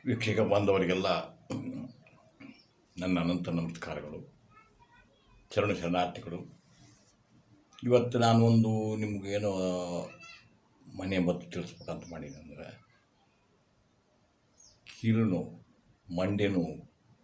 ವೀಕ್ಷಕ ಬಾಂಧವರಿಗೆಲ್ಲ ನನ್ನ ಅನಂತ ನಮಸ್ಕಾರಗಳು ಶರಣ ಶರಣಾರ್ಥಿಗಳು ಇವತ್ತು ನಾನು ಒಂದು ನಿಮಗೇನೋ ಮನೆ ಮದ್ದು ತಿಳಿಸ್ಬೇಕಂತ ಮಾಡೀನಿ ಅಂದ್ರೆ ಕೀಲು ನೋವು ಮಂಡೆ ನೋವು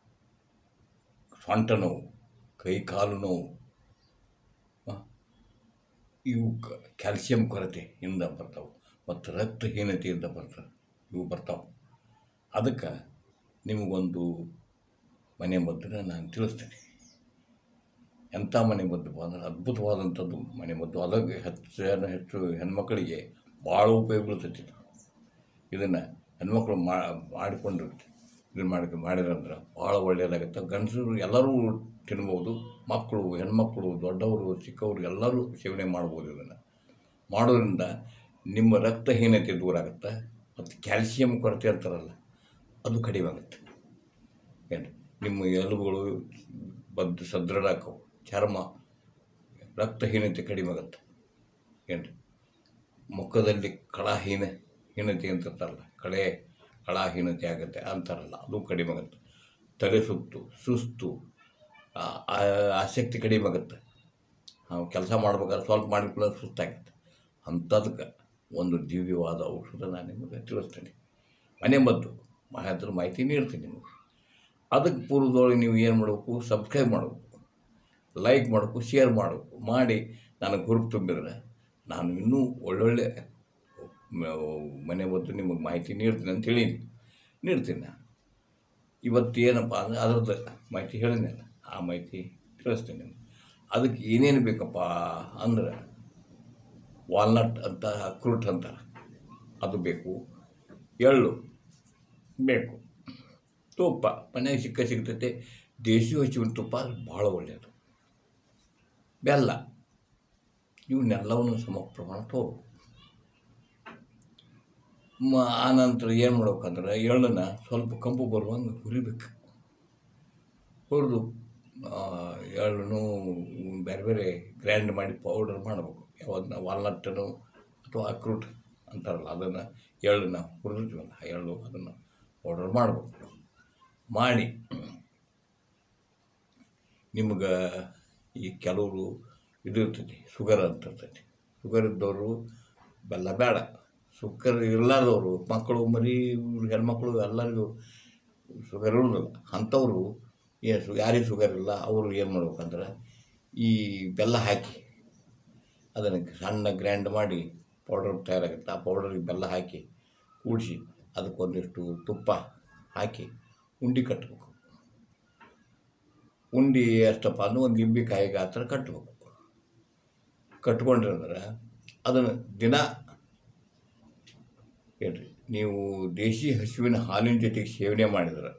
ಸೊಂಟ ನೋವು ಕೈ ಕಾಲು ನೋವು ಆ, ಇವು ಕ- ಕ್ಯಾಲ್ಸಿಯಂ ಕೊರತೆಯಿಂದ ಬರ್ತಾವೆ ಮತ್ತು ರಕ್ತಹೀನತೆಯಿಂದ ಬರ್ತವೆ ಇವು ಬರ್ತಾವೆ ಅದಕ್ಕೆ ನಿಮಗೊಂದು ಮನೆ ಮದ್ದನ್ನು ನಾನು ತಿಳಿಸ್ತೇನೆ ಎಂಥ ಮನೆ ಮದ್ದು ಅಂದ್ರೆ ಅದ್ಭುತವಾದಂಥದ್ದು ಮನೆ ಮದ್ದು ಅದಕ್ಕೆ ಹೆಚ್ಚು ಜನ ಹೆಚ್ಚು ಹೆಣ್ಮಕ್ಳಿಗೆ ಭಾಳ ಉಪಯೋಗ ಬೀಳ್ತೈತಿ ಇದು. ಇದನ್ನು ಹೆಣ್ಮಕ್ಳು ಮಾ ಮಾಡಿಕೊಂಡಿರುತ್ತೆ ಇದನ್ನು ಮಾಡಿ ಮಾಡಿದ್ರಂದ್ರೆ ಭಾಳ ಒಳ್ಳೆಯದಾಗುತ್ತೆ ಗಂಡಸರು ಎಲ್ಲರೂ ತಿನ್ಬೋದು ಮಕ್ಕಳು ಹೆಣ್ಮಕ್ಳು ದೊಡ್ಡವರು ಚಿಕ್ಕವರು ಎಲ್ಲರೂ ಸೇವನೆ ಮಾಡ್ಬೋದು ಇದನ್ನು ಮಾಡೋದ್ರಿಂದ ನಿಮ್ಮ ರಕ್ತಹೀನತೆ ದೂರ ಆಗುತ್ತೆ ಮತ್ತು ಕ್ಯಾಲ್ಸಿಯಂ ಕೊರತೆ ಅಂತಾರಲ್ಲ ಅದು ಕಡಿಮೆ ಆಗುತ್ತೆ ಏನು ನಿಮ್ಮ ಎಲುಬುಗಳು ಬದ್ದು ಸದೃಢ ಆಕವು ಚರ್ಮ ರಕ್ತಹೀನತೆ ಕಡಿಮೆ ಆಗುತ್ತೆ ಏನು ಮುಖದಲ್ಲಿ ಕಳಾಹೀನ ಹೀನತೆ ಅಂತಿರ್ತಾರಲ್ಲ ಕಳೆ ಕಳಾಹೀನತೆ ಆಗುತ್ತೆ ಅಂತಾರಲ್ಲ ಅದು ಕಡಿಮೆ ಆಗುತ್ತೆ ತಲೆ ಸುತ್ತು ಸುಸ್ತು ಆ- ಆ- ಆಸಕ್ತಿ ಕಡಿಮೆ ಆಗುತ್ತೆ ನಾವು ಕೆಲಸ ಮಾಡ್ಬೇಕಾದ್ರೆ ಸ್ವಲ್ಪ ಮಾಡಿಕೊಳ್ಳೋ ಸುಸ್ತಾಗುತ್ತೆ ಅಂಥದಕ್ಕೆ ಒಂದು ದಿವ್ಯವಾದ ಔಷಧ ನಾನು ನಿಮಗೆ ತಿಳಿಸ್ತೇನೆ ಮನೆ ಮದ್ದು ಮಾಹಿತಿ ಮಾಹಿತಿ ನೀಡ್ತೀನಿ ನಿಮಗೆ ಅದಕ್ಕೆ ಪೂರ್ವದೊಳಗೆ ನೀವು ಏನು ಮಾಡಬೇಕು ಸಬ್ಸ್ಕ್ರೈಬ್ ಮಾಡಬೇಕು ಲೈಕ್ ಮಾಡಬೇಕು ಶೇರ್ ಮಾಡಬೇಕು ಮಾಡಿ ನನಗೆ ಹುರುಪು ತುಂಬಿದ್ರೆ ನಾನು ಇನ್ನೂ ಒಳ್ಳೊಳ್ಳೆ ಮ- ಮನೆ ಮದ್ದು ನಿಮಗೆ ಮಾಹಿತಿ ನೀಡ್ತೀನಿ ಅಂತ ಹೇಳೀನಿ ನೀಡ್ತೀನಿ ನಾನು ಇವತ್ತು ಏನಪ್ಪ ಅಂದರೆ ಅದ್ರದ್ದು ಮಾಹಿತಿ ಹೇಳಿದ್ನಲ್ಲ ಆ ಮಾಹಿತಿ ತಿಳಿಸ್ತೀನಿ ನಿಮ್ಗೆ ಅದಕ್ಕೆ ಏನೇನು ಬೇಕಪ್ಪ ಅಂದ್ರೆ ವಾಲ್ನಟ್ ಅಂತ ಅಕ್ರೂಟ್ ಅಂತಾರೆ ಅದು ಬೇಕು ಎಳ್ಳು ಬೇಕು ತುಪ್ಪ ಮನೆಗೆ ಸಿಕ್ಕ ಸಿಗ್ತೈತೆ ದೇಶಿ ಹಸುವಿನ ತುಪ್ಪ ಭಾಳ ಒಳ್ಳೆಯದು ಬೆಲ್ಲ ಇವನ್ನೆಲ್ಲವನ್ನು ಸಮ ಪ್ರಮಾಣ ತಗೋಬೇಕು ಮ ಆನಂತರ ಏನು ಮಾಡ್ಬೇಕಂದ್ರೆ ಎಳ್ಳನ್ನು ಸ್ವಲ್ಪ ಕಂಪು ಬರುವಂಗೆ ಹುರಿಬೇಕು ಹುರಿದು ಎಳ್ಳನ್ನು ಬೇರೆ ಬೇರೆ ಗ್ರ್ಯಾಂಡ್ ಮಾಡಿ ಪೌಡರ್ ಮಾಡಬೇಕು ಯಾವ್ದನ್ನ ವಾಲ್ನಟ್ಟನ್ನು ಅಥವಾ ಅಕ್ರೂಟ್ ಅಂತಾರಲ್ಲ ಅದನ್ನು ಎಳ್ಳನ್ನು ಹುರಿದಿರ್ತೀವಲ್ಲ ಆ ಎಳ್ಳು ಅದನ್ನು ಪೌಡರ್ ಮಾಡಬೇಕು ಮಾಡಿ ನಿಮ್ಗೆ ಈ ಕೆಲವರು ಇದು ಇರ್ತೈತಿ ಶುಗರ್ ಅಂತ ಇರ್ತೈತಿ ಶುಗರ್ ಇದ್ದವರು ಬೆಲ್ಲ ಬೇಡ ಶುಗರ್ ಇರಲಾರ್ದವರು ಮಕ್ಕಳು ಮರಿ ಇವ್ರು ಹೆಣ್ಮಕ್ಳು ಎಲ್ಲರಿಗೂ ಶುಗರ್ ಇರೋದಿಲ್ಲ ಅಂಥವರು ಏನು ಶು ಯಾರಿಗೆ ಶುಗರ್ ಇಲ್ಲ ಅವರು ಏನು ಮಾಡ್ಬೇಕಂದ್ರೆ ಈ ಬೆಲ್ಲ ಹಾಕಿ ಅದನ್ನು ಸಣ್ಣ ಗ್ರ್ಯಾಂಡ್ ಮಾಡಿ ಪೌಡರ್ ತಯಾರಾಗುತ್ತೆ ಆ ಪೌಡರಿಗೆ ಬೆಲ್ಲ ಹಾಕಿ ಕೂಡಿಸಿ ಅದಕ್ಕೊಂದಿಷ್ಟು ತುಪ್ಪ ಹಾಕಿ ಉಂಡೆ ಕಟ್ಟಬೇಕು ಉಂಡೆ ಎಷ್ಟಪ್ಪ ಅಂದ್ರೆ ಒಂದು ಲಿಂಬೆಕಾಯಿ ಗಾತ್ರ ಕಟ್ಟಬೇಕು ಕಟ್ಕೊಂಡ್ರೆ ಅಂದ್ರೆ ಅದನ್ನು ದಿನ ಹೇಳ್ರಿ ನೀವು ದೇಶಿ ಹಸುವಿನ ಹಾಲಿನ ಜೊತೆಗೆ ಸೇವನೆ ಮಾಡಿದ್ರೆ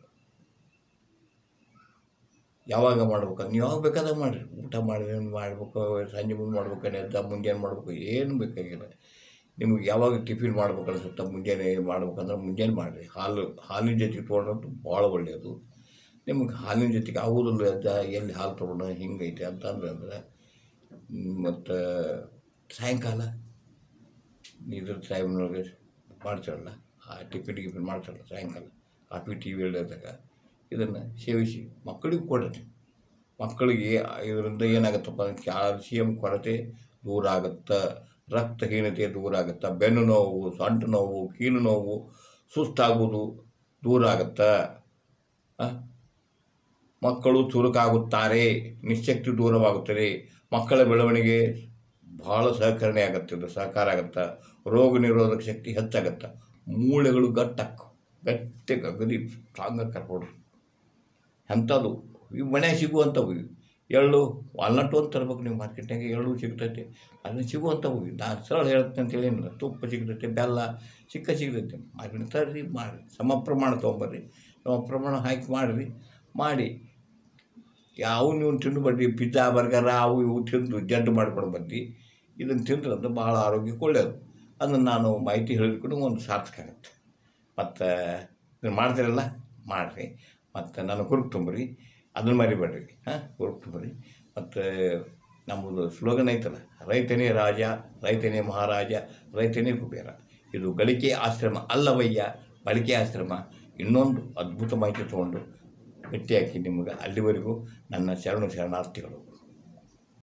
ಯಾವಾಗ ಮಾಡ್ಬೇಕು ನೀವು ಯಾವಾಗ ಬೇಕಾದಾಗ ಮಾಡಿರಿ ಊಟ ಮಾಡಿದ್ರೆ ಮಾಡ್ಬೇಕು ಸಂಜೆ ಮುಂದೆ ಮಾಡ್ಬೇಕು ಎದ್ದ ಮುಂಜಾನೆ ಮಾಡ್ಬೇಕು ಏನು ಬೇಕಾಗಿಲ್ಲ ನಿಮ್ಗೆ ಯಾವಾಗ ಟಿಫಿನ್ ಮಾಡ್ಬೇಕು ಅನ್ಸುತ್ತೆ ಮುಂಜಾನೆ ಮಾಡ್ಬೇಕಂದ್ರೆ ಮುಂಜಾನೆ ಮಾಡಿರಿ ಹಾಲು ಹಾಲಿನ ಜೊತೆಗೆ ತೊಗೊಂಡ್ರಂತೂ ಭಾಳ ಒಳ್ಳೆಯದು ನಿಮ್ಗೆ ಹಾಲಿನ ಜೊತೆಗೆ ಆಗೋದಿಲ್ಲ ಎದ್ದ ಎಲ್ಲಿ ಹಾಲು ತೊಗೊಂಡು ಹಿಂಗೈತೆ ಅಂತಂದ್ರೆ ಅಂದ್ರೆ ಮತ್ತು ಸಾಯಂಕಾಲ ಇದ್ರ ಟೈಮ್ನೊಳಗೆ ಮಾಡ್ತಾರಲ್ಲ ಆ ಟಿಫಿನ್ ಗಿಫಿನ್ ಮಾಡ್ತಾರಲ್ಲ ಸಾಯಂಕಾಲ ಕಾಫಿ ಟಿ ವಿ ಹೇಳಿದಾಗ ಇದನ್ನು ಸೇವಿಸಿ ಮಕ್ಕಳಿಗೆ ಕೊಡ್ರಿ ಮಕ್ಕಳಿಗೆ ಇದರಿಂದ ಏನಾಗುತ್ತಪ್ಪ ಅಂದ್ರೆ ಕ್ಯಾಲ್ಸಿಯಂ ಕೊರತೆ ದೂರ ಆಗುತ್ತೆ ರಕ್ತಹೀನತೆ ದೂರ ಆಗುತ್ತೆ ಬೆನ್ನು ನೋವು ಸೊಂಟ ನೋವು ಕೀಲು ನೋವು ಸುಸ್ತಾಗೋದು ದೂರ ಆಗುತ್ತೆ ಆ? ಮಕ್ಕಳು ಚುರುಕಾಗುತ್ತಾರೆ ನಿಶಕ್ತಿ ದೂರವಾಗುತ್ತದೆ ಮಕ್ಕಳ ಬೆಳವಣಿಗೆ ಭಾಳ ಸಹಕರಣೆ ಆಗುತ್ತೆ ಇದು ಸಹಕಾರ ಆಗುತ್ತೆ ರೋಗ ನಿರೋಧಕ ಶಕ್ತಿ ಹೆಚ್ಚಾಗುತ್ತೆ ಮೂಳೆಗಳು ಗಟ್ಟಾಕ ಗಟ್ಟಿಗೆ ಅಗದಿ ಸ್ಟ್ರಾಂಗ್ ಕರ್ಕೊಡ್ರಿ ಅಂಥದ್ದು ಇವು ಮನೆ ಸಿಗುವಂಥವು ಇವು ಎಳ್ಳು ವಾಲ್ನಟ್ಟು ಅಂತ ತರ್ಬೇಕು ನೀವು ಮಾರ್ಕೆಟ್ನಾಗ ಎಳ್ಳು ಸಿಗ್ತೈತೆ ಅದನ್ನು ಸಿಗುವಂಥವು ಇವು. ನಾನು ಸರಳ ಹೇಳ್ತೀನಿ ಅಂತ ಹೇಳಿಲ್ಲ ತುಪ್ಪ ಸಿಗ್ತೈತೆ ಬೆಲ್ಲ ಸಿಕ್ಕ ಸಿಗ್ತೈತೆ ಮಾರ್ಕೆಟ್ ತರ್ರಿ ಮಾಡಿ ಸಮ ಪ್ರಮಾಣ ತೊಗೊಂಬರ್ರಿ ಸಮ ಪ್ರಮಾಣ ಹಾಕಿ ಮಾಡಿರಿ ಮಾಡಿ ಯಾವ ನೀವು ತಿಂದುಬಡ್ರಿ ಪಿಜ್ಜಾ ಬರ್ಗರ ಅವು ಇವು ತಿಂದು ಜಡ್ಡು ಮಾಡ್ಕೊಂಡು ಬಂದು ಇದನ್ನು ತಿಂದ್ರೆ ಅದು ಭಾಳ ಆರೋಗ್ಯಕ್ಕೆ ಒಳ್ಳೆಯದು ಅದನ್ನು ನಾನು ಮಾಹಿತಿ ಹೇಳಿದ್ಕೊಂಡು ಒಂದು ಸಾರ್ಥಕ ಆಗುತ್ತೆ ಮತ್ತು ಇದನ್ನು ಮಾಡ್ತೀರಲ್ಲ ಮಾಡಿರಿ ಮತ್ತು ನಾನು ಹುರುಪು ತುಂಬ್ರಿ ಅದನ್ನು ಮರಿಬೇಡ್ರಿ ಹಾಂ ಹುರುಪು ತುಂಬ್ರಿ ಮತ್ತು ನಮ್ಮದು ಸ್ಲೋಗನ್ ಐತಲ್ಲ ರೈತನೇ ರಾಜ ರೈತನೇ ಮಹಾರಾಜ ರೈತನೇ ಕುಬೇರ ಇದು ಗಳಿಕೆ ಆಶ್ರಮ ಅಲ್ಲವಯ್ಯ ಬಳಕೆ ಆಶ್ರಮ ಇನ್ನೊಂದು ಅದ್ಭುತ ಮಾಹಿತಿ ತೊಗೊಂಡು ಭೇಟಿಯಾಗಿ ನಿಮಗೆ ಅಲ್ಲಿವರೆಗೂ ನನ್ನ ಶರಣು ಶರಣಾರ್ಥಿಗಳು